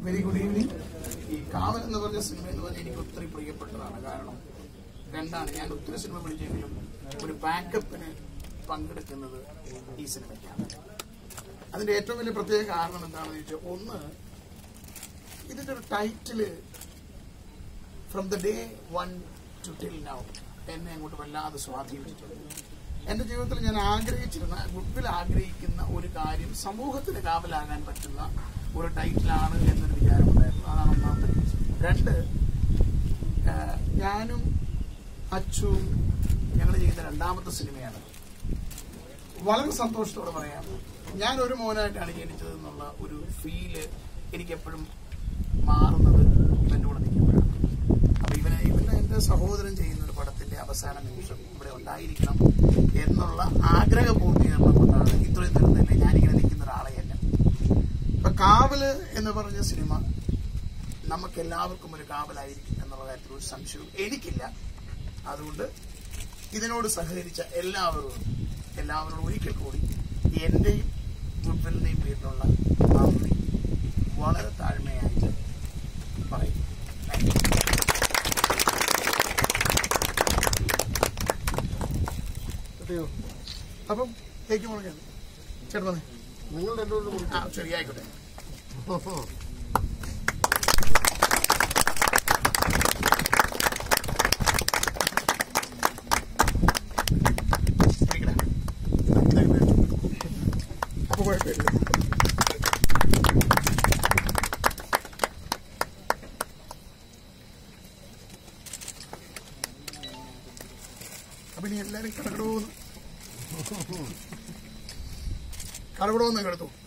Very good evening ഈ കാവൽ എന്ന് പറഞ്ഞ സിനിമ എന്ന് പറഞ്ഞാൽ എനിക്ക് ഒത്തിരി പ്രിയപ്പെട്ടതാണ് കാരണം രണ്ടാണ് ഞാൻ ഒത്തിരി സിനിമ പിടിച്ചെങ്കിലും ഒരു ബാക്കപ്പിന് പങ്കെടുക്കുന്നത് ഈ സിനിമയ്ക്കാണ് അതിന്റെ ഏറ്റവും വലിയ പ്രത്യേക കാരണം എന്താണെന്ന് ചോദിച്ചാൽ ഒന്ന് ഇതിന്റെ ഒരു title from the day one two till now എന്നെ അങ്ങോട്ട് വല്ലാതെ സ്വാധീനിച്ചിട്ടുണ്ട് എന്റെ ജീവിതത്തിൽ ഞാൻ ആഗ്രഹിച്ചിരുന്ന ഗുഡ്വിൽ ആഗ്രഹിക്കുന്ന ഒരു കാര്യം സമൂഹത്തിന് കാവലാകാൻ പറ്റുന്ന ഒരു ടൈറ്റിലാണ് എന്നൊരു വിചാരമുണ്ടായിരുന്നു അതാണ് ഒന്നാമത്തെ reason. രണ്ട് ആ, ഞാനും അച്ചുവും ഞങ്ങൾ ചെയ്യുന്ന രണ്ടാമത്തെ സിനിമയാണ് വളരെ സന്തോഷത്തോടെ പറയാം ഞാൻ ഒരു മോനായിട്ടാണ് ജനിച്ചത് എന്നുള്ള ഒരു ഫീല് എനിക്ക് എപ്പോഴും മാറുന്നത് ഇവന്റെ കൂടെ നിൽക്കുമ്പോഴാണ് അപ്പൊ ഇവന് ഇവന് എന്റെ സഹോദരൻ ചെയ്യുന്ന ഒരു പടത്തിന്റെ അവസാന നിമിഷം ഇവിടെ ഉണ്ടായിരിക്കണം എന്നുള്ള ആഗ്രഹ പൂർത്തീകരണം കൊണ്ടാണ് ഇത്രയും തരുന്നതിൽ ഞാനിങ്ങനെ നിൽക്കുന്ന ഒരാളെയല്ല ഇപ്പൊ കാവല് എന്ന് പറഞ്ഞ സിനിമ നമുക്ക് എല്ലാവർക്കും ഒരു കാവലായിരിക്കും എന്നുള്ള കാര്യത്തിൽ ഒരു സംശയവും എനിക്കില്ല അതുകൊണ്ട് ഇതിനോട് സഹകരിച്ച എല്ലാവരോടും എല്ലാവരോടും ഒരിക്കൽ കൂടി എന്റെയും ഗുഡ്വിലിന്റെയും പേരിലുള്ള നന്ദി വളരെ താഴ്മയായിട്ട് പറയും Thank you. അതെയോ അപ്പം എനിക്ക് മുളകാണ് ചേട്ടൻ വന്നേ നിങ്ങൾ രണ്ടുപേരും ആ ശരി ആയിക്കോട്ടെ ഇരിക്കടാ. ഇതാ ഇവിടെ. അപ്പൊ കുഴപ്പമില്ല അപ്പൊ ഇനി എല്ലാരും കടകടോന്ന് കടകടോന്ന് കിടത്തു